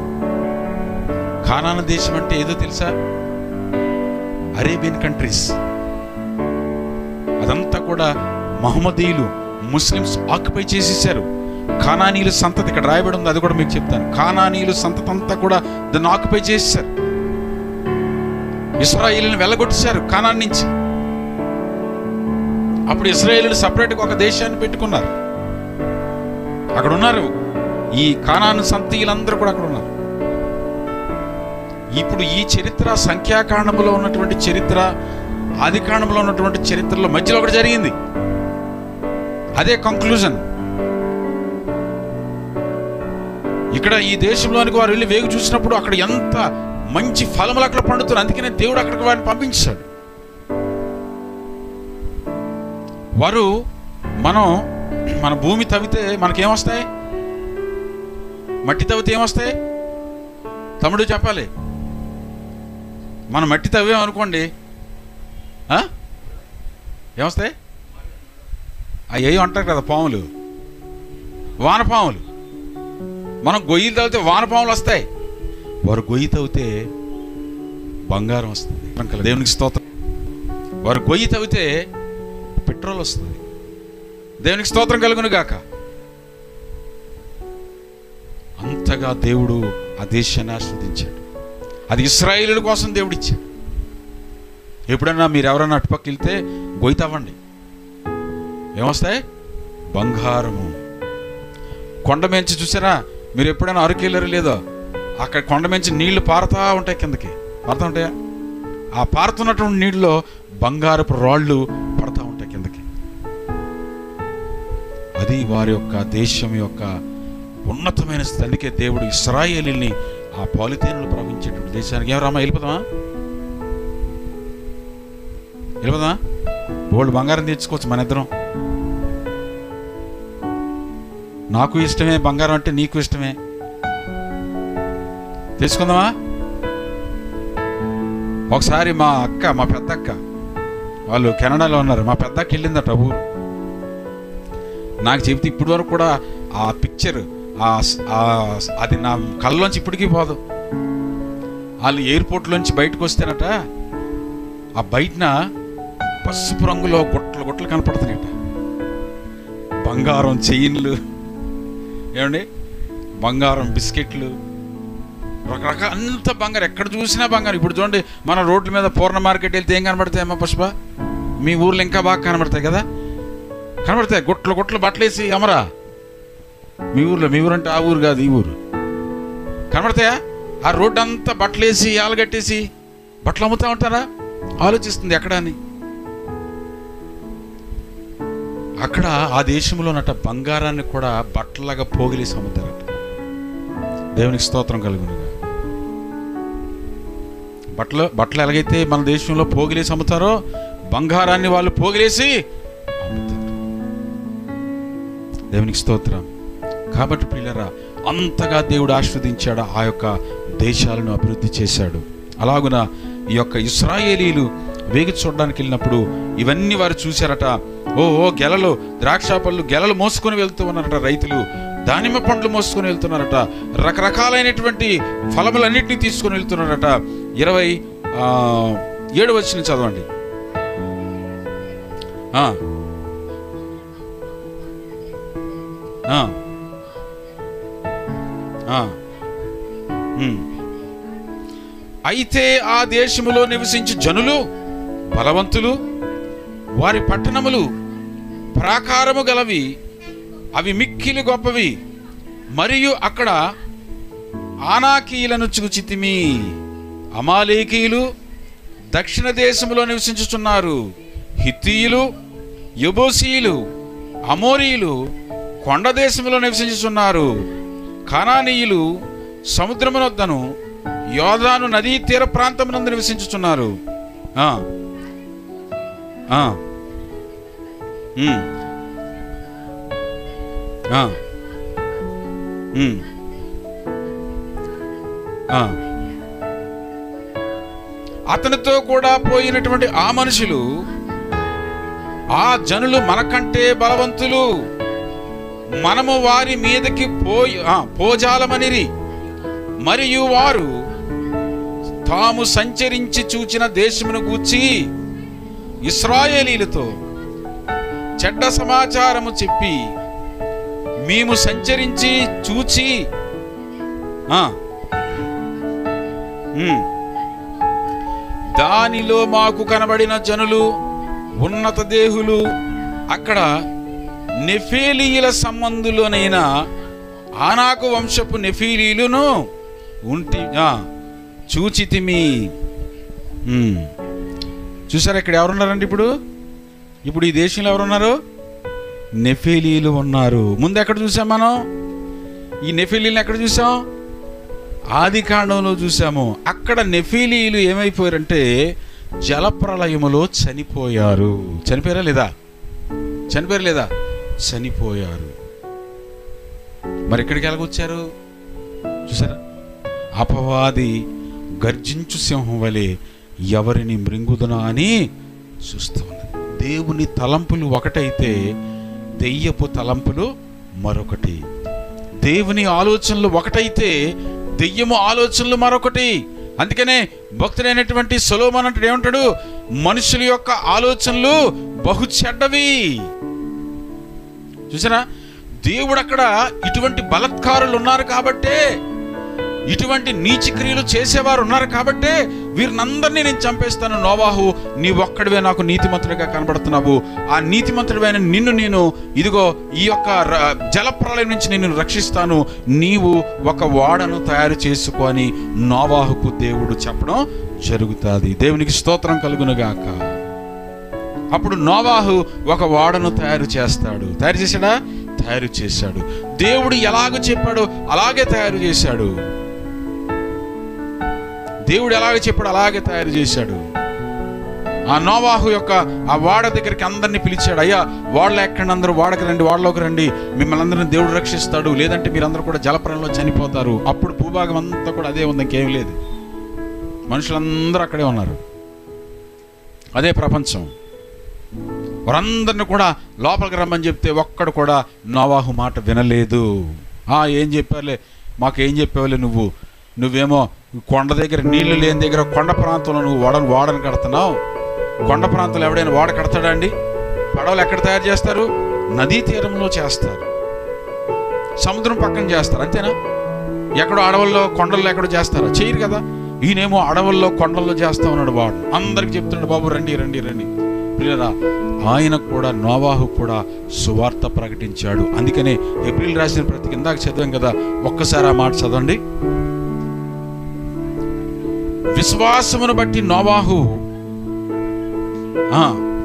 ఖానాన దేశం అంటే ఏదో తెలుసా అరేబియన్ కంట్రీస్ అదంతా కూడా మహమ్మదీయులు ముస్లిమ్స్ ఆక్యుపై చేసేసారు ఖానానీయుల సంతతి ఇక్కడ రాయబడి ఉంది అది కూడా మీకు చెప్తాను ఖానానీయుల సంతతి అంతా కూడా దాన్ని ఆక్యుపై చేసేసారు ఇస్రాయిల్ని వెళ్ళగొట్టేశారు ఖానాన్ నుంచి అప్పుడు ఇస్రాయేలీలు సపరేట్గా ఒక దేశాన్ని పెట్టుకున్నారు అక్కడ ఉన్నారు ఈ కానాను సంతీయులందరూ కూడా అక్కడ ఉన్నారు ఇప్పుడు ఈ చరిత్ర సంఖ్యాకాండంలో ఉన్నటువంటి చరిత్ర ఆది కాండంలో ఉన్నటువంటి చరిత్రలో మధ్యలో ఒకటి జరిగింది అదే కంక్లూజన్ ఇక్కడ ఈ దేశంలోనికి వారు వెళ్ళి వేగు చూసినప్పుడు అక్కడ ఎంత మంచి ఫలములు అక్కడ పండుతున్నారు అందుకనే దేవుడు అక్కడికి వారిని పంపించాడు వారు మనం మన భూమి తవ్వితే మనకేమొస్తాయి మట్టి తవ్వితే ఏమొస్తాయి తమ్ముడు చెప్పాలి మనం మట్టి తవ్వామనుకోండి ఆ? ఏమొస్తాయి అవి అంటారు కదా పాములు వానపాములు మనం గొయ్యిలు తవ్వితే వానపాములు వస్తాయి వారు గొయ్యి తవ్వితే బంగారం వస్తుంది దేవునికి స్తోత్రం వారు గొయ్యి తవ్వితే పెట్రోల్ వస్తుంది దేవునికి స్తోత్రం కలుగును గాక అంతగా దేవుడు ఆ దేశాన్ని ఆస్వాదించాడు అది ఇస్రాయేలుల కోసం దేవుడు ఇచ్చాడు ఎప్పుడన్నా మీరు ఎవరైనా అటుపక్క వెళ్తే గొయ్యి తవ్వండి ఏమొస్తాయి బంగారము కొండ మెంచి చూసారా మీరు ఎప్పుడైనా అరకెళ్ళరు లేదో అక్కడ కొండ మెంచి నీళ్లు పారుతా ఉంటాయి కిందకి పారుతా ఉంటాయా ఆ పారుతున్నటువంటి నీళ్ళలో బంగారపు రాళ్ళు పడతా ఉంటాయి కిందకి అది వారి యొక్క దేశం యొక్క ఉన్నతమైన స్థలికే దేవుడు ఇస్రాయేలీని ఆ పాలితేనులు ప్రవహించేటువంటి దేశానికి ఏం రామా వెళ్ళిపోదామా వెళ్ళిపోదామా బోల్డ్ బంగారం తెచ్చుకోవచ్చు మన ఇద్దరం నాకు ఇష్టమే బంగారం అంటే నీకు ఇష్టమే తీసుకుందామా ఒకసారి మా అక్క మా పెద్ద అక్క వాళ్ళు కెనడాలో ఉన్నారు మా పెద్ద అక్క వెళ్ళిందట ఊరు నాకు చెబితే ఇప్పటి వరకు కూడా ఆ పిక్చర్ ఆ స్- ఆ స్- అది నా కళ్ళలోంచి ఇప్పటికీ పోదు వాళ్ళు ఎయిర్పోర్ట్లోంచి బయటకు వస్తేనట ఆ బయటన పసుపు రంగులో గుట్టలు గుట్టలు కనపడుతున్నాయట బంగారం చైన్లు ఏమండి బంగారం బిస్కెట్లు రకరకాల అంత బంగారం ఎక్కడ చూసినా బంగారం ఇప్పుడు చూడండి మన రోడ్ల మీద పూర్ణ మార్కెట్ వెళ్తే ఏం కనబడతాయి అమ్మ పుష్ప మీ ఊర్లో ఇంకా బాగా కనబడతాయి కదా కనబడతాయి గుట్లు గుట్లు బట్టలేసి అమరా మీ ఊర్లో మీ ఊరు అంటే ఆ ఊరు కాదు ఈ ఊరు కనబడతాయా ఆ రోడ్డు అంతా బట్టలేసి ఆలగట్టేసి బట్టలు అమ్ముతా ఉంటారా ఆలోచిస్తుంది ఎక్కడ అని అక్కడ ఆ దేశంలోనట బంగారాన్ని కూడా బట్టలాగా పోగిలేసి అమ్ముతారట దేవునికి స్తోత్రం కలుగునుగా బట్టలు బట్టలు ఎలాగైతే మన దేశంలో పోగిలేసి అమ్ముతారో బంగారాన్ని వాళ్ళు పోగిలేసి అమ్ముతారు దేవునికి స్తోత్రం కాబట్టి పిల్లరా అంతగా దేవుడు ఆస్వాదించాడు ఆ యొక్క దేశాలను అభివృద్ధి చేశాడు అలాగున ఈ యొక్క ఇస్రాయేలీలు వేగి చూడడానికి వెళ్ళినప్పుడు ఇవన్నీ వారు చూశారట ఓ ఓ గెలలు ద్రాక్ష పళ్ళు గెలలు మోసుకొని వెళ్తూ ఉన్నారట రైతులు దానిమ్మ పండ్లు మోసుకొని వెళ్తున్నారట రకరకాలైనటువంటి ఫలములన్నింటినీ తీసుకొని వెళ్తున్నారట ఇరవై ఆ, ఏడు వచ్చిన చదవండి ఆ. ఆ. ఆ. ఉమ్. అయితే ఆ దేశములో నివసించు జనులు బలవంతులు వారి పట్టణములు ప్రాకారము గలవి అవి మిక్కిలి గొప్పవి మరియు అక్కడ ఆనాకీయులను చూచితిమి అమాలేకీయులు దక్షిణ దేశములో నివసించుచున్నారు హిత్తీయులు యబోసీయులు అమోరీయులు కొండ దేశంలో నివసించుచున్నారు కానానీయులు సముద్రమునొద్దను యోధాను నదీ తీర ప్రాంతమునందు నివసించుచున్నారు ఆ. ఆ. ఉమ్. ఆ. ఉమ్. ఆ. అతనితో కూడా పోయినటువంటి ఆ మనుషులు ఆ జనులు మనకంటే బలవంతులు మనము వారి మీదకి పోయి ఆ, పోజాలమనిరి మరియు వారు తాము సంచరించి చూచిన దేశమును గూర్చి ఇస్రాయేలీలతో చెడ్డ సమాచారము చెప్పి మేము సంచరించి చూచి ఆ, ఉమ్, దానిలో మాకు కనబడిన జనులు ఉన్నత దేహులు అక్కడ నెఫేలీయుల సంబంధులోనైన ఆనాకు వంశపు నెఫీలీలును ఉంటి ఆ, చూచితిమి ఉమ్. చూసారా ఇక్కడ ఎవరున్నారండి ఇప్పుడు ఇప్పుడు ఈ దేశంలో ఎవరున్నారు నెఫేలీలు ఉన్నారు ముందు ఎక్కడ చూసాం మనం ఈ నెఫేలీలను ఎక్కడ చూసాం ఆది కాండంలో చూసాము అక్కడ నెఫీలీలు ఏమైపోయారంటే జలప్రలయములో చనిపోయారు చనిపోయారా లేదా చనిపోయారు లేదా చనిపోయారు మరి ఎక్కడికి ఎలాగొచ్చారు చూసారా అపవాది గర్జించు సింహం వలె ఎవరిని మృంగుదునా అని చూస్తూ ఉన్నది దేవుని తలంపులు ఒకటైతే దెయ్యపు తలంపులు మరొకటి దేవుని ఆలోచనలు ఒకటైతే దెయ్యము ఆలోచనలు మరొకటి అందుకనే భక్తుడైనటువంటి సొలోమన్ అంటే ఏమంటాడు మనుషుల యొక్క ఆలోచనలు బహు చెడ్డవి చూసారా దేవుడు అక్కడ ఇటువంటి బలత్కారులు ఉన్నారు కాబట్టే ఇటువంటి నీచి క్రియలు చేసేవారు ఉన్నారు కాబట్టే వీరినందరినీ నేను చంపేస్తాను నోవాహు నీ ఒక్కడివే నాకు నీతిమంతుడిగా కనబడుతున్నావు ఆ నీతిమంతుడివైన నిన్ను నేను ఇదిగో ఈ యొక్క ర- జలప్రలయం నుంచి నిన్ను రక్షిస్తాను నీవు ఒక ఓడను తయారు చేసుకొని నోవాహుకు దేవుడు చెప్పడం జరుగుతుంది దేవునికి స్తోత్రం కలుగునుగాక అప్పుడు నోవాహు ఒక ఓడను తయారు చేస్తాడు తయారు చేశాడా తయారు చేశాడు దేవుడు ఎలాగ చెప్పాడో అలాగే తయారు చేశాడు దేవుడు ఎలాగ చెప్పాడు అలాగే తయారు చేశాడు ఆ నోవాహు యొక్క ఆ వాడ దగ్గరికి అందరిని పిలిచాడు అయ్యా వాడలో ఎక్కండి అందరూ వాడకి రండి వాడలోకి రండి మిమ్మల్ని అందరిని దేవుడు రక్షిస్తాడు లేదంటే మీరందరూ కూడా జలప్రంలో చనిపోతారు అప్పుడు భూభాగం అంతా కూడా అదే ఉంది ఇంకేం లేదు మనుషులందరూ అక్కడే ఉన్నారు అదే ప్రపంచం వారందరిని కూడా లోపలికి రమ్మని చెప్తే ఒక్కడు కూడా నోవాహు మాట వినలేదు ఆ ఏం చెప్పారులే మాకు ఏం చెప్పావులే నువ్వు నువ్వేమో కొండ దగ్గర నీళ్లు లేని దగ్గర కొండ ప్రాంతంలో నువ్వు వాడను వాడను కడుతున్నావు కొండ ప్రాంతంలో ఎవడైనా వాడ కడతాడా అండి పడవలు ఎక్కడ తయారు చేస్తారు నదీ తీరంలో చేస్తారు సముద్రం పక్కన చేస్తారు అంతేనా ఎక్కడో అడవుల్లో కొండల్లో ఎక్కడో చేస్తారా చేయరు కదా ఈయనేమో అడవుల్లో కొండల్లో చేస్తా ఉన్నాడు వాడు అందరికి చెప్తున్నాడు బాబు రండి రండి రండి ప్రియులరా ఆయన కూడా నోవాహు కూడా సువార్త ప్రకటించాడు అందుకనే ఏప్రిల్ రాసిన ప్రతి ఇందాక చదివాం కదా ఒక్కసారి ఆ మాట చదవండి విశ్వాసమును బట్టి నోవాహు ఆ,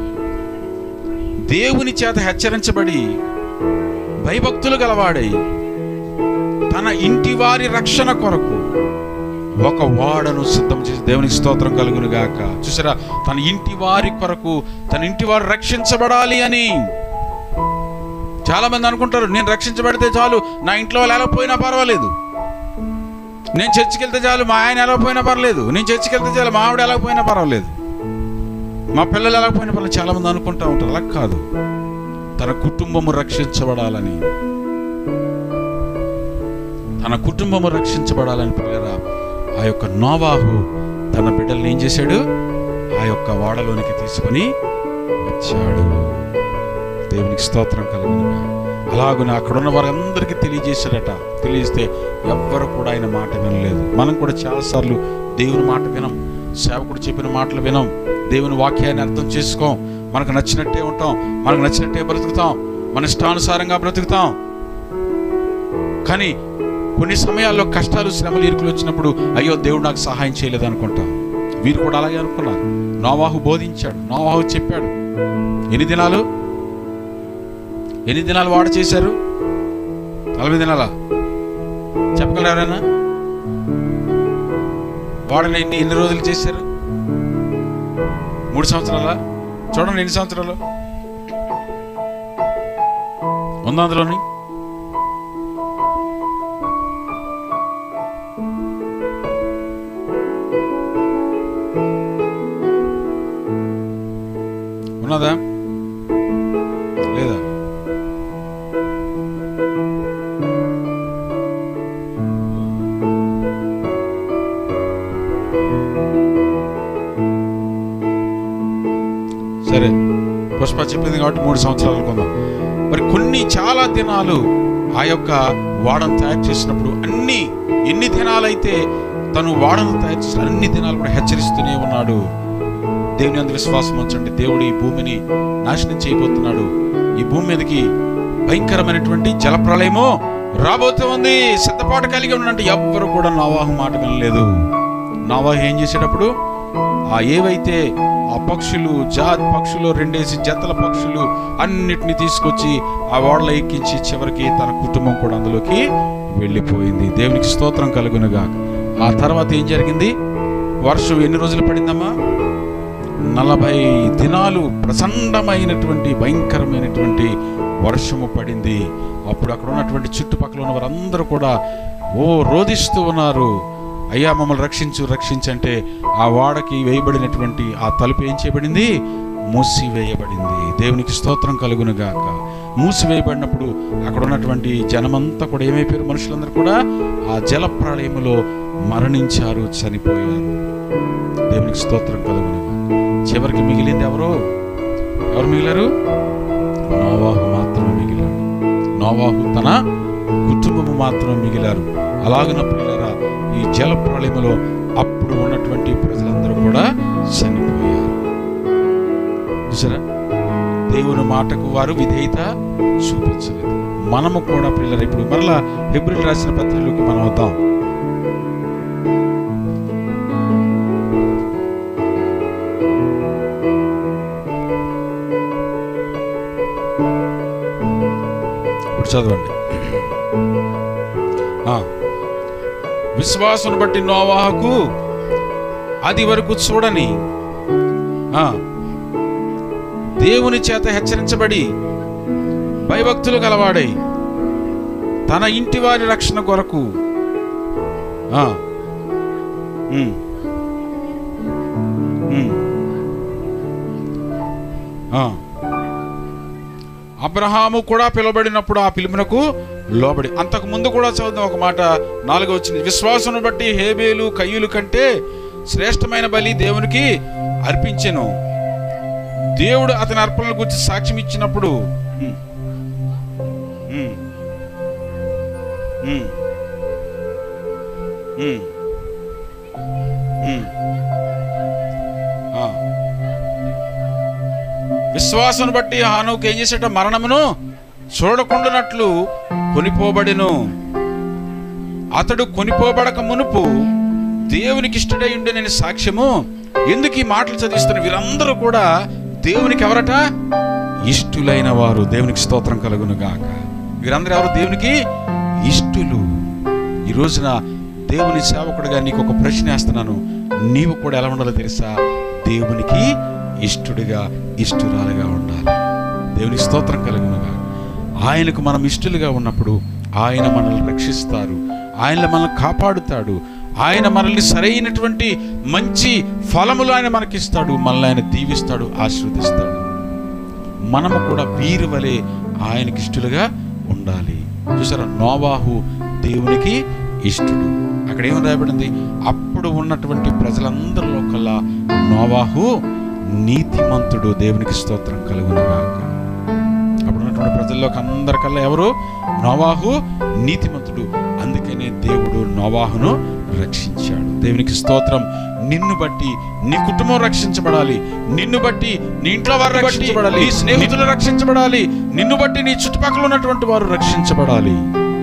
దేవుని చేత హెచ్చరించబడి భయభక్తులు గలవాడై తన ఇంటి వారి రక్షణ కొరకు ఒక వాడను సిద్ధం చేసి దేవునికి స్తోత్రం కలుగును గాక చూసారా తన ఇంటి వారి కొరకు తన ఇంటి వారు రక్షించబడాలి అని చాలా మంది అనుకుంటారు నేను రక్షించబడితే చాలు నా ఇంట్లో వాళ్ళు ఎలా పోయినా పర్వాలేదు నేను చర్చికి వెళ్తే చాలు మా ఆయన ఎలా పోయినా పర్లేదు నేను చర్చికి వెళ్తే చాలు మా ఆవిడ ఎలా పోయినా పర్వాలేదు మా పిల్లలు ఎలా పోయినా పర్లేదు చాలా మంది అనుకుంటా ఉంటారు అలా కాదు తన కుటుంబము రక్షించబడాలని తన కుటుంబము రక్షించబడాలని పిల్లరా ఆ యొక్క నోవాహు తన బిడ్డల్ని ఏం చేశాడు ఆ యొక్క వాడలోనికి తీసుకొని వచ్చాడు దేవునికి స్తోత్రం కలుగునుగా అలాగున అక్కడున్న వారందరికీ తెలియజేశాడట తెలియజేస్తే ఎవ్వరు కూడా ఆయన మాట వినలేదు మనం కూడా చాలాసార్లు దేవుని మాట వినం సేవకుడు చెప్పిన మాటలు వినం దేవుని వాక్యాన్ని అర్థం చేసుకోం మనకు నచ్చినట్టే ఉంటాం మనకు నచ్చినట్టే బ్రతుకుతాం మన ఇష్టానుసారంగా బ్రతుకుతాం కానీ కొన్ని సమయాల్లో కష్టాలు శ్రమలు ఇరుకులు వచ్చినప్పుడు అయ్యో దేవుడు నాకు సహాయం చేయలేదు అనుకుంటాం వీరు కూడా అలాగే అనుకున్నారు నోవాహు బోధించాడు నోవాహు చెప్పాడు ఎన్ని దినాలు ఎన్ని దినాలు వాడు చేశారు నలభై దినాలా చెప్పగలరు ఎవరైనా వాడని ఎన్ని ఎన్ని రోజులు చేశారు మూడు సంవత్సరాలా చూడండి ఎన్ని సంవత్సరాలు ఉందా అందులోని ఉన్నదా లేదా సరే పుష్ప చెప్పింది కాబట్టి మూడు సంవత్సరాలు అనుకుందాం మరి కొన్ని చాలా దినాలు ఆ యొక్క వాడను తయారు చేసినప్పుడు అన్ని ఎన్ని దినాలైతే తను వాడను తయారు చేసిన అన్ని దినాలు కూడా హెచ్చరిస్తూనే ఉన్నాడు దేవుని అందు విశ్వాసం ఉంచండి దేవుడు ఈ భూమిని నాశనం చేయబోతున్నాడు ఈ భూమి మీదకి భయంకరమైనటువంటి జలప్రలయము రాబోతూ ఉంది సిద్ధపాటు కలిగి ఉన్నట్టు ఎవ్వరు కూడా నవాహు మాట వినలేదు నవాహు ఏం చేసేటప్పుడు ఆ ఏవైతే ఆ పక్షులు జాతి పక్షులు రెండేసి జతల పక్షులు అన్నిటిని తీసుకొచ్చి ఆ ఓడలో ఎక్కించి చివరికి తన కుటుంబం కూడా అందులోకి వెళ్ళిపోయింది దేవునికి స్తోత్రం కలుగునుగా ఆ తర్వాత ఏం జరిగింది వర్షం ఎన్ని రోజులు పడిందమ్మా నలభై దినాలు ప్రచండమైనటువంటి భయంకరమైనటువంటి వర్షము పడింది అప్పుడు అక్కడ ఉన్నటువంటి చుట్టుపక్కల ఉన్న వారందరూ కూడా ఓ రోధిస్తూ ఉన్నారు అయ్యా మమ్మల్ని రక్షించు రక్షించంటే ఆ వాడకి వేయబడినటువంటి ఆ తలుపు ఏం చేయబడింది మూసివేయబడింది దేవునికి స్తోత్రం కలుగును గాక మూసివేయబడినప్పుడు అక్కడ ఉన్నటువంటి జనమంతా కూడా ఏమైపోయారు మనుషులందరూ కూడా ఆ జల ప్రళయములో మరణించారు చనిపోయారు దేవునికి స్తోత్రం కలుగును గాక. చివరికి మిగిలింది ఎవరు ఎవరు మిగిలారు నోవాహు మాత్రమే మిగిలాడు నోవాహు తన కుటుంబము మాత్రమే మిగిలారు అలాగన పిల్లరా ఈ జల ప్రళయములో అప్పుడు ఉన్నటువంటి ప్రజలందరూ కూడా చనిపోయారు చూసారా దేవుని మాటకు వారు విధేయత చూపించలేదు మనము కూడా పిల్లలు ఇప్పుడు మరలా ఫిబ్రిల్ రాసిన పత్రికలోకి మనం వద్దాం ఇప్పుడు చదవండి ఆ. విశ్వాసును బట్టి నోవాహకు అది వరకు చూడని ఆ, దేవుని చేత హెచ్చరించబడి భయభక్తులు గలవాడై తన ఇంటి వారి రక్షణ కొరకు ఆ, ఉమ్, ఉమ్, ఆ. అబ్రహాము కూడా పిలువబడినప్పుడు ఆ పిలుపునకు లోబడి అంతకు ముందు కూడా చదువుతాం ఒక మాట నాలుగో వచ్చింది విశ్వాసను బట్టి హేబేలు కయ్యులు కంటే శ్రేష్టమైన బలి దేవునికి అర్పించెను దేవుడు అతని అర్పణల గురించి సాక్ష్యం ఇచ్చినప్పుడు ఉమ్, ఉమ్, ఉమ్, ఉమ్, ఉమ్, ఆ. విశ్వాసను బట్టి హానుకు ఏం చేసేట మరణమును చూడకుండానట్లు కొనిపోబడిను అతడు కొనిపోబడక మునుపు దేవునికి ఇష్టడై ఉండే నేను సాక్ష్యము ఎందుకు ఈ మాటలు చదివిస్తున్న వీరందరూ కూడా దేవునికి ఎవరట ఇష్టులైన వారు దేవునికి స్తోత్రం కలుగును గాక వీరందరూ ఎవరు దేవునికి ఇష్టులు ఈ రోజున దేవుని సేవకుడిగా నీకు ఒక ప్రశ్న వేస్తున్నాను నీవు కూడా ఎలా ఉండాలో తెలుసా దేవునికి ఇష్టుడిగా ఇష్టురాలుగా ఉండాలి దేవునికి స్తోత్రం కలుగునుగా ఆయనకు మనం ఇష్టలుగా ఉన్నప్పుడు ఆయన మనల్ని రక్షిస్తారు ఆయన మనల్ని కాపాడుతాడు ఆయన మనల్ని సరైనటువంటి మంచి ఫలములు ఆయన మనకిస్తాడు మనల్ని ఆయన దీవిస్తాడు ఆశీర్వదిస్తాడు మనము కూడా వీరి వలె ఆయనకి ఇష్టలుగా ఉండాలి చూసారా నోవాహు దేవునికి ఇష్టడు అక్కడ ఏమని రాయబడింది అప్పుడు ఉన్నటువంటి ప్రజలందరిలో కల్లా నోవాహు నీతిమంతుడు దేవునికి స్తోత్రం కలుగునుగాక అప్పుడు ఉన్నటువంటి ప్రజల్లోకి అందరికల్లా ఎవరు నోవాహు నీతిమంతుడు అందుకనే దేవుడు నోవాహును రక్షించాడు దేవునికి స్తోత్రం నిన్ను బట్టి నీ కుటుంబం రక్షించబడాలి నిన్ను బట్టి నీ ఇంట్లో వారు రక్షించబడాలి నీ స్నేహితులు రక్షించబడాలి నిన్ను బట్టి నీ చుట్టుపక్కల ఉన్నటువంటి వారు రక్షించబడాలి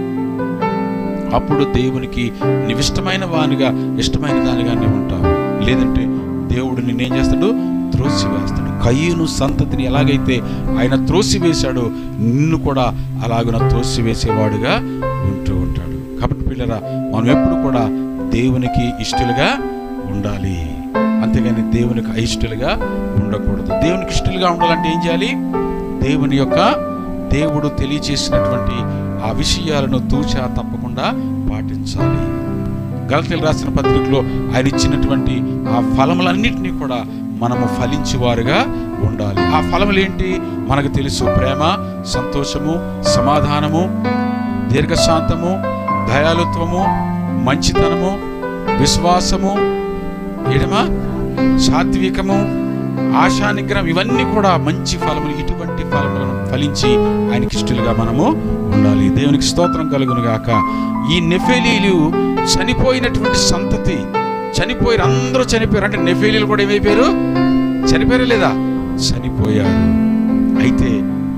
అప్పుడు దేవునికి నీవు ఇష్టమైన వానిగా ఇష్టమైన దానిగా నీవు ఉంటావు లేదంటే దేవుడు నిన్నేం చేస్తాడు త్రోసివేస్తాడు కయ్యూను సంతతిని ఎలాగైతే ఆయన త్రోసివేశాడో నిన్ను కూడా అలాగున త్రోసివేసేవాడుగా ఉంటూ ఉంటాడు కాబట్టి పిల్లరా మనం ఎప్పుడు కూడా దేవునికి ఇష్టలుగా ఉండాలి అంతేగాని దేవునికి అయిష్టలుగా ఉండకూడదు దేవునికి ఇష్టలుగా ఉండాలంటే ఏం చేయాలి దేవుని యొక్క దేవుడు తెలియచేసినటువంటి ఆ విషయాలను తూచా తప్పకుండా పాటించాలి గలతీలు రాసిన పత్రికలో ఆయన ఇచ్చినటువంటి ఆ ఫలములన్నింటినీ కూడా మనము ఫలించేవారుగా ఉండాలి ఆ ఫలములు ఏంటి మనకు తెలుసు ప్రేమ సంతోషము సమాధానము దీర్ఘశాంతము దయాలుత్వము మంచితనము విశ్వాసము ఏడమా సాత్వికము ఆశా నిగ్రహం ఇవన్నీ కూడా మంచి ఫలములు ఇటువంటి ఫలములను ఫలించి ఆయనకి ఇష్టలుగా మనము ఉండాలి దేవునికి స్తోత్రం కలుగును గాక ఈ నెఫేలీలు చనిపోయినటువంటి సంతతి చనిపోయారు అందరూ చనిపోయారు అంటే నెఫేలీలు కూడా ఏమైపోయారు చనిపోయారా లేదా చనిపోయారు అయితే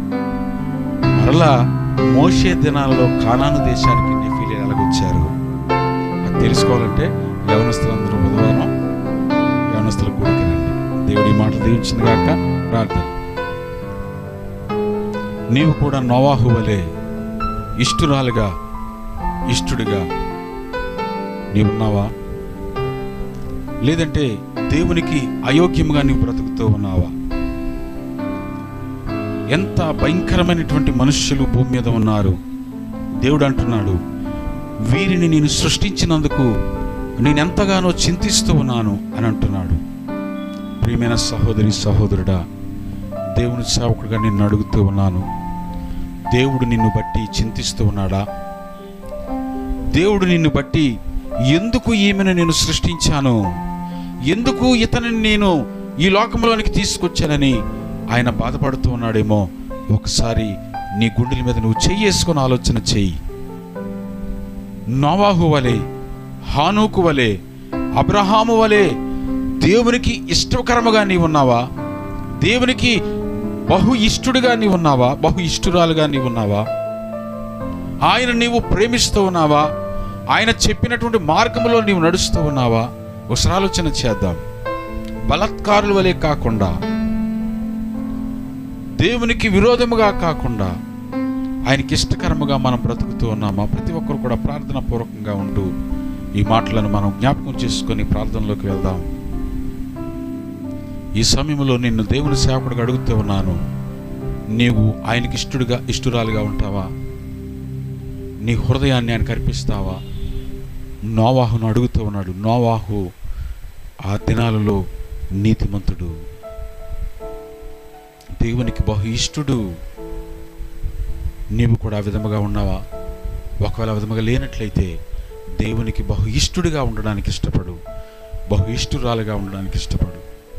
మరలా మోషే దినాలలో కానాను దేశానికి నెఫీలీలు ఎలాగొచ్చారు అది తెలుసుకోవాలంటే యవనస్తులందరూ బుధవారం యవనస్తుల కూడికి రండి దేవుడి ఈ మాటలు దీవించింది గాక ప్రార్థన నీవు కూడా నోవాహు వలె ఇష్టురాలుగా ఇష్టుడిగా నీవున్నావా లేదంటే దేవునికి అయోగ్యముగా నీవు బ్రతుకుతూ ఉన్నావా ఎంత భయంకరమైనటువంటి మనుష్యులు భూమి మీద ఉన్నారు దేవుడు అంటున్నాడు వీరిని నేను సృష్టించినందుకు నేను ఎంతగానో చింతిస్తూ ఉన్నాను అని అంటున్నాడు ప్రియమైన సహోదరి సహోదరుడా దేవుని సేవకుడిగా నిన్ను అడుగుతూ ఉన్నాను దేవుడు నిన్ను బట్టి చింతిస్తూ ఉన్నాడా దేవుడు నిన్ను బట్టి ఎందుకు ఈమెను నేను సృష్టించాను ఎందుకు ఇతనిని నేను ఈ లోకంలోనికి తీసుకొచ్చానని ఆయన బాధపడుతూ ఉన్నాడేమో ఒకసారి నీ గుండెల మీద నువ్వు చెయ్యేసుకొని ఆలోచన చెయ్యి నోవాహు వలె హానూకు వలె అబ్రహాము వలె దేవునికి ఇష్టకరముగా నీవు ఉన్నావా దేవునికి బహు ఇష్టుడిగా నీవు ఉన్నావా బహు ఇష్టురాలుగా నీవు ఉన్నావా ఆయన నీవు ప్రేమిస్తూ ఉన్నావా ఆయన చెప్పినటువంటి మార్గంలో నీవు నడుస్తూ ఉన్నావా ఒకసారి ఆలోచన చేద్దాం బలత్కారుల వలె కాకుండా దేవునికి విరోధముగా కాకుండా ఆయనకి ఇష్టకరముగా మనం బ్రతుకుతూ ఉన్నామా ప్రతి ఒక్కరు కూడా ప్రార్థన పూర్వకంగా ఉంటూ ఈ మాటలను మనం జ్ఞాపకం చేసుకొని ప్రార్థనలోకి వెళ్దాం ఈ సమయంలో నిన్ను దేవుని సేవకుడిగా అడుగుతూ ఉన్నాను నీవు ఆయనకి ఇష్టడుగా ఇష్టురాలుగా ఉంటావా నీ హృదయాన్ని ఆయన కర్పిస్తావా నోవాహును అడుగుతూ ఉన్నాడు నోవాహు ఆ దినాలలో నీతిమంతుడు దేవునికి బహు ఇష్టుడు నీవు కూడా ఆ విధముగా ఉన్నావా ఒకవేళ ఆ విధముగా లేనట్లయితే దేవునికి బహు ఇష్టుడిగా ఉండడానికి ఇష్టపడు బహు ఇష్టురాలుగా ఉండడానికి ఇష్టపడు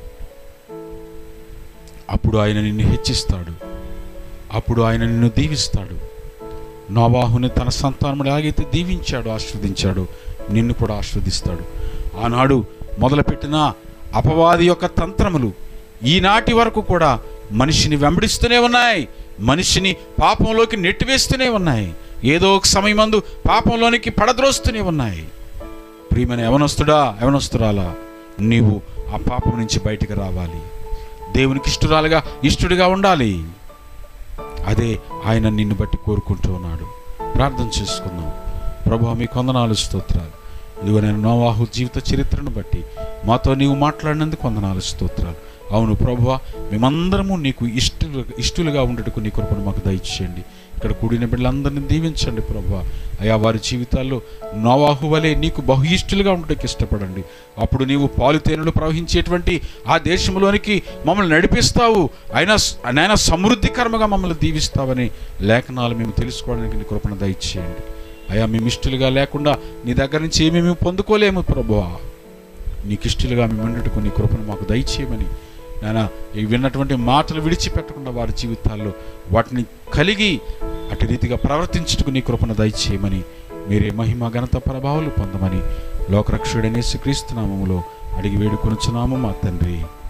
అప్పుడు ఆయన నిన్ను హెచ్చిస్తాడు అప్పుడు ఆయన నిన్ను దీవిస్తాడు నోవాహుని తన సంతానముడు ఎలాగైతే దీవించాడు ఆస్వాదించాడు నిన్ను కూడా ఆస్వాదిస్తాడు ఆనాడు మొదలుపెట్టిన అపవాది యొక్క తంత్రములు ఈనాటి వరకు కూడా మనిషిని వెంబడిస్తూనే ఉన్నాయి మనిషిని పాపంలోకి నెట్టివేస్తూనే ఉన్నాయి ఏదో ఒక సమయమందు పాపంలోనికి పడద్రోస్తూనే ఉన్నాయి ప్రియమైన యవనస్తుడా యవనస్తురాలా నీవు ఆ పాపం నుంచి బయటికి రావాలి దేవునికి ఇష్టురాలుగా ఇష్టుడిగా ఉండాలి అదే ఆయన నిన్ను బట్టి కోరుకుంటూ ఉన్నాడు ప్రార్థన చేసుకుందాం ప్రభు మీ కొందనాలు స్తోత్రాలు ఇదిగో నేను నోవాహు జీవిత చరిత్రను బట్టి మాతో నీవు మాట్లాడినందుకు వందనాలు స్తోత్రాలు అవును ప్రభువ మేమందరము నీకు ఇష్టలు ఇష్టలుగా ఉండటకు నీ కృపను మాకు దయచేయండి ఇక్కడ కూడిన బిడ్డలందరినీ దీవించండి ప్రభు అయా వారి జీవితాల్లో నోవాహు వలె నీకు బహు ఇష్టలుగా ఉండటకు ఇష్టపడండి అప్పుడు నీవు పాలుతేనులు ప్రవహించేటువంటి ఆ దేశంలోనికి మమ్మల్ని నడిపిస్తావు అయినా నైనా సమృద్ధికరముగా మమ్మల్ని దీవిస్తావని లేఖనాలు మేము తెలుసుకోవడానికి నీ కృపను దయచేయండి అయా మేము ఇష్టలుగా లేకుండా నీ దగ్గర నుంచి ఏమీ మేము పొందుకోలేము ప్రభువా నీకు ఇష్టలుగా మేము ఉండటకు నీ కృపను మాకు దయచేయమని నాన్న ఈ విన్నటువంటి మాటలు విడిచిపెట్టకుండా వారి జీవితాల్లో వాటిని కలిగి అటు రీతిగా ప్రవర్తించుటకు నీ కృపను దయచేయమని మీరే మహిమ ఘనత ప్రభావాలు పొందమని లోకరక్షుడనేసి క్రీస్తు నామములో అడిగి వేడుకొనుచున్నాము మా తండ్రి